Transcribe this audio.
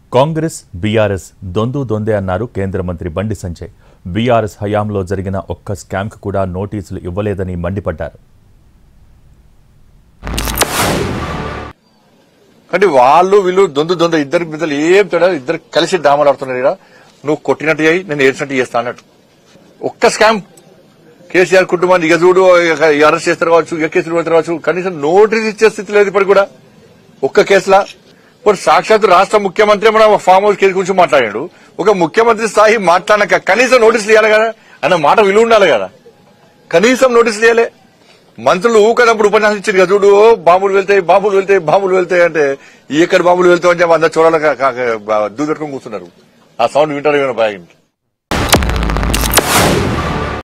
Congress BRS దొందు దొందే అన్నారు కేంద్ర మంత్రి బండి సంజయ్ బీఆర్ఎస్ హయాంలో జరిగిన ఒక్క స్కామ్కు కూడా నోటీసులు ఇవ్వలేదని మండిపడ్డారు అంటే వాళ్ళు వీళ్ళు దొందు దొంద ఇద్దరి బిడ్డలు ఏం తేడా ఇద్దరు కలిసి డామలాడుతున్నారు ఇక్కడ నువ్వు కొట్టినట్టు అయ్యి నేను ఏడ్చినట్టు చేస్తా అన్నట్టు ఒక్క స్కామ్ కేసీఆర్ కుటుంబాన్ని ఇక చూడు ఇక అరెస్ట్ చేస్తారు కావచ్చు ఇక కేసులు పెడతారు కావచ్చు కనీసం నోటీస్ ఇచ్చే స్థితి లేదు ఇప్పటికి కూడా ఒక్క కేసులా ఇప్పుడు సాక్షాత్ రాష్ట్ర ముఖ్యమంత్రి మన ఫామ్ హౌస్ కేసు గురించి మాట్లాడాడు ఒక ముఖ్యమంత్రి స్థాయి మాట్లాడక కనీసం నోటీసులు ఇవ్వాలి కదా అన్న మాట విలువ ఉండాలి కదా కనీసం నోటీసులు ఇవ్వలే మంత్రులు ఊకనప్పుడు ఉపన్యాసం ఇచ్చారు కదా చూడు బాంబులు వెళ్తాయి బాంబులు వెళ్తాయి బాంబులు వెళ్తాయి అంటే ఎక్కడ బాంబులు వెళ్తాయి అని చెప్పి అందరు చూడాలి దూదట్టుకొని కూర్చున్నారు ఆ సౌండ్ వింటారు ఏమైనా బాగా